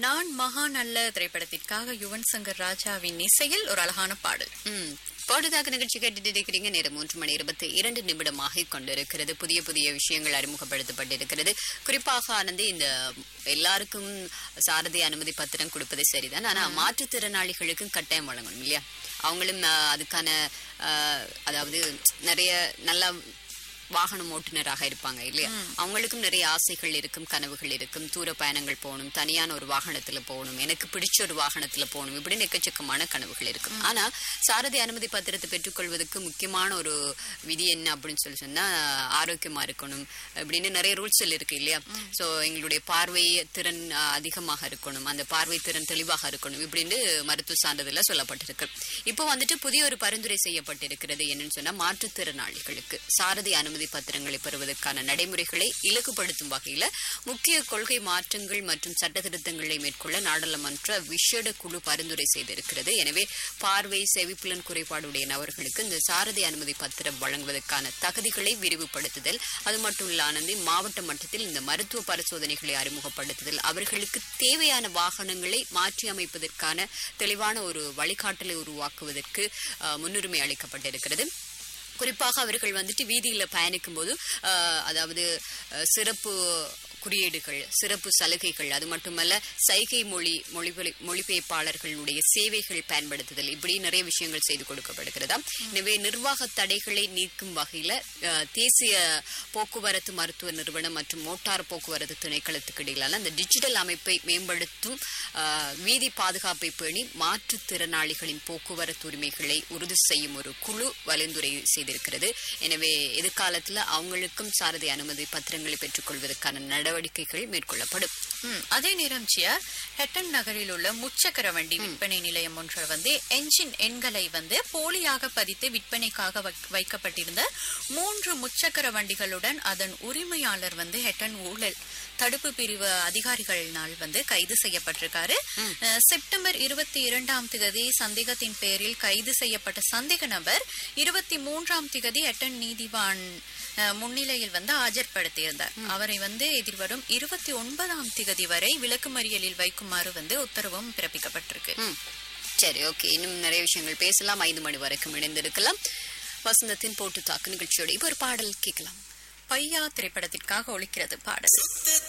நான் மகா நல்ல திரைப்படத்திற்காக யுவன் சங்கர் ராஜாவின் இசையில் ஒரு அழகான பாடல் ம் பாடுதாக நிகழ்ச்சி கேட்டுட்டு இருக்கிறீங்க நேரம் மூன்று மணி இருபத்தி இரண்டு நிமிடமாக கொண்டிருக்கிறது புதிய புதிய விஷயங்கள் அறிமுகப்படுத்தப்பட்டிருக்கிறது குறிப்பாக ஆனந்தி இந்த எல்லாருக்கும் சாரதி அனுமதி பத்திரம் கொடுப்பது சரிதான் ஆனா மாற்றுத்திறனாளிகளுக்கும் கட்டாயம் வழங்கணும் இல்லையா அவங்களும் அஹ், அதுக்கான அஹ், அதாவது நிறைய நல்ல வாகனம் ஓட்டுநராக இருப்பாங்க இல்லையா அவங்களுக்கும் நிறைய ஆசைகள் இருக்கும் கனவுகள் இருக்கும் தூர பயணங்கள் போகணும் தனியான ஒரு வாகனத்துல போகணும் எனக்கு பிடிச்ச ஒரு வாகனத்துல போகணும் இப்படின்னு எக்கச்சக்கமான கனவுகள் இருக்கும் ஆனா சாரதி அனுமதி பத்திரத்தை பெற்றுக்கொள்வதற்கு முக்கியமான ஒரு விதி என்ன அப்படின்னு சொல்லி சொன்னா ஆரோக்கியமா இருக்கணும் இப்படின்னு நிறைய ரூல்ஸ் இருக்கு இல்லையா சோ எங்களுடைய பார்வை திறன் அஹ், அதிகமாக இருக்கணும் அந்த பார்வை திறன் தெளிவாக இருக்கணும் இப்படின்னு மருத்துவ சான்றிதழ்ல சொல்லப்பட்டிருக்கு இப்போ வந்துட்டு புதிய ஒரு பரிந்துரை செய்யப்பட்டிருக்கிறது என்னன்னு சொன்னா மாற்றுத்திறனாளிகளுக்கு சாரதி அனுமதி பத்திரங்களை பெறுவதற்கான நடைமுறைகளை இலக்குப்படுத்தும் வகையில முக்கிய கொள்கை மாற்றங்கள் மற்றும் சட்ட திருத்தங்களை மேற்கொள்ள நாடாளுமன்ற விசேட குழு பரிந்துரை செய்திருக்கிறது எனவே பார்வை செவிப்புலன் குறைபாடுடைய நபர்களுக்கு இந்த சாரதி அனுமதி பத்திரம் வழங்குவதற்கான தகுதிகளை விரிவுபடுத்துதல் அது மட்டும் இல்ல ஆனந்தி மாவட்ட மட்டத்தில் இந்த மருத்துவ பரிசோதனைகளை அறிமுகப்படுத்துதல் அவர்களுக்கு தேவையான வாகனங்களை மாற்றி அமைப்பதற்கான தெளிவான ஒரு வழிகாட்டலை உருவாக்குவதற்கு அஹ், முன்னுரிமை அளிக்கப்பட்டிருக்கிறது குறிப்பாக அவர்கள் வந்துட்டு வீதியில பயணிக்கும் போது அஹ், அதாவது அஹ், சிறப்பு குறியீடுகள் சிறப்பு சலுகைகள் அது மட்டுமல்ல சைகை மொழி மொழிபெயர் மொழிபெயர்ப்பாளர்களுடைய சேவைகள் பயன்படுத்துதல் இப்படி நிறைய விஷயங்கள் செய்து கொடுக்கப்படுகிறதா எனவே நிர்வாக தடைகளை நீக்கும் வகையில அஹ், தேசிய போக்குவரத்து மருத்துவ நிறுவனம் மற்றும் மோட்டார் போக்குவரத்து திணைக்களத்துக்கு இடையிலான அந்த டிஜிட்டல் அமைப்பை மேம்படுத்தும் அஹ், வீதி பாதுகாப்பை பேணி மாற்றுத்திறனாளிகளின் போக்குவரத்து உரிமைகளை உறுதி செய்யும் ஒரு குழு வலிந்துரை செய்திருக்கிறது எனவே எதிர்காலத்துல அவங்களுக்கும் சாரதி அனுமதி பத்திரங்களை பெற்றுக்கொள்வதற்கான நடவடிக்கைகள் மேற்கொள்ளப்படும் ம், அதே நேரம் சியா ஹெட்டன் நகரில் உள்ள முச்சக்கர வண்டி விற்பனை நிலையம் ஒன்றில் வந்து என்ஜின் எண்களை வந்து போலியாக பதித்து விற்பனைக்காக வைக்- வைக்கப்பட்டிருந்த மூன்று முச்சக்கர வண்டிகளுடன் அதன் உரிமையாளர் வந்து ஹெட்டன் ஊழல் தடுப்பு பிரிவு அதிகாரிகளினால் வந்து கைது செய்யப்பட்டிருக்காரு அஹ், செப்டம்பர் இருபத்தி இரண்டாம் திகதி சந்தேகத்தின் பேரில் கைது செய்யப்பட்ட சந்தேக நபர் இருபத்தி மூன்றாம் திகதி ஹெட்டன் நீதிவான் அஹ், முன்னிலையில் வந்து ஆஜர்படுத்தியிருந்தார் அவரை வந்து எதிர்வரும் இருபத்தி ஒன்பதாம் திகதி வரை விளக்குமறியலில் வைக்குமாறு வந்து உத்தரவும் பிறப்பிக்கப்பட்டிருக்கு ம். சரி ஓகே இன்னும் நிறைய விஷயங்கள் பேசலாம் ஐந்து மணி வரைக்கும் இணைந்திருக்கலாம் வசந்தத்தின் போட்டு தாக்கு நிகழ்ச்சியோட இப்ப ஒரு பாடல் கேட்கலாம் பையா திரைப்படத்திற்காக ஒழிக்கிறது பாடல் சுத்து